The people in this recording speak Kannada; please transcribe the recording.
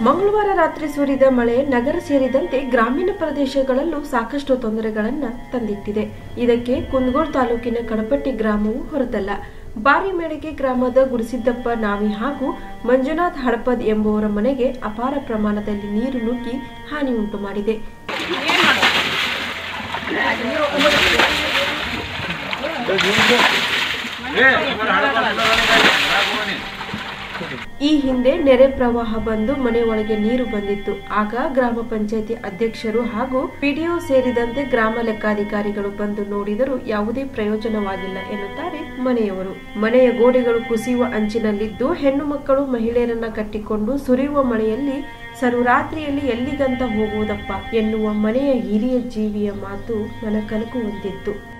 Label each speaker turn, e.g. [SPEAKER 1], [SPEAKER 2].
[SPEAKER 1] ಮಂಗಳವಾರ ರಾತ್ರಿ ಸುರಿದ ಮಳೆ ನಗರ ಸೇರಿದಂತೆ ಗ್ರಾಮೀಣ ಪ್ರದೇಶಗಳಲ್ಲೂ ಸಾಕಷ್ಟು ತೊಂದರೆಗಳನ್ನ ತಂದಿಟ್ಟಿದೆ ಇದಕ್ಕೆ ಕುಂದಗೋಳ ತಾಲೂಕಿನ ಕಡಪಟ್ಟಿ ಗ್ರಾಮವು ಹೊರತಲ್ಲ ಬಾರಿಮೇಳಿಗೆ ಗ್ರಾಮದ ಗುರುಸಿದ್ದಪ್ಪ ನಾವಿ ಹಾಗೂ ಮಂಜುನಾಥ್ ಹಡಪದ್ ಎಂಬುವರ ಮನೆಗೆ ಅಪಾರ ಪ್ರಮಾಣದಲ್ಲಿ ನೀರು ನುಗ್ಗಿ ಹಾನಿ ಉಂಟು ಮಾಡಿದೆ ಈ ಹಿಂದೆ ನೆರೆ ಪ್ರವಾಹ ಬಂದು ಮನೆ ಒಳಗೆ ನೀರು ಬಂದಿತ್ತು ಆಗ ಗ್ರಾಮ ಪಂಚಾಯತಿ ಅಧ್ಯಕ್ಷರು ಹಾಗೂ ಪಿಡಿಒ ಸೇರಿದಂತೆ ಗ್ರಾಮ ಲೆಕ್ಕಾಧಿಕಾರಿಗಳು ಬಂದು ನೋಡಿದರೂ ಯಾವುದೇ ಪ್ರಯೋಜನವಾಗಿಲ್ಲ ಎನ್ನುತ್ತಾರೆ ಮನೆಯವರು ಮನೆಯ ಗೋಡೆಗಳು ಕುಸಿಯುವ ಅಂಚಿನಲ್ಲಿದ್ದು ಹೆಣ್ಣು ಮಕ್ಕಳು ಮಹಿಳೆಯರನ್ನ ಕಟ್ಟಿಕೊಂಡು ಸುರಿಯುವ ಮಳೆಯಲ್ಲಿ ಸರ್ವರಾತ್ರಿಯಲ್ಲಿ ಎಲ್ಲಿಗಂತ ಹೋಗುವುದಪ್ಪ ಎನ್ನುವ ಮನೆಯ ಹಿರಿಯ ಜೀವಿಯ ಮಾತು ಮನಕಲಕುವಂತಿತ್ತು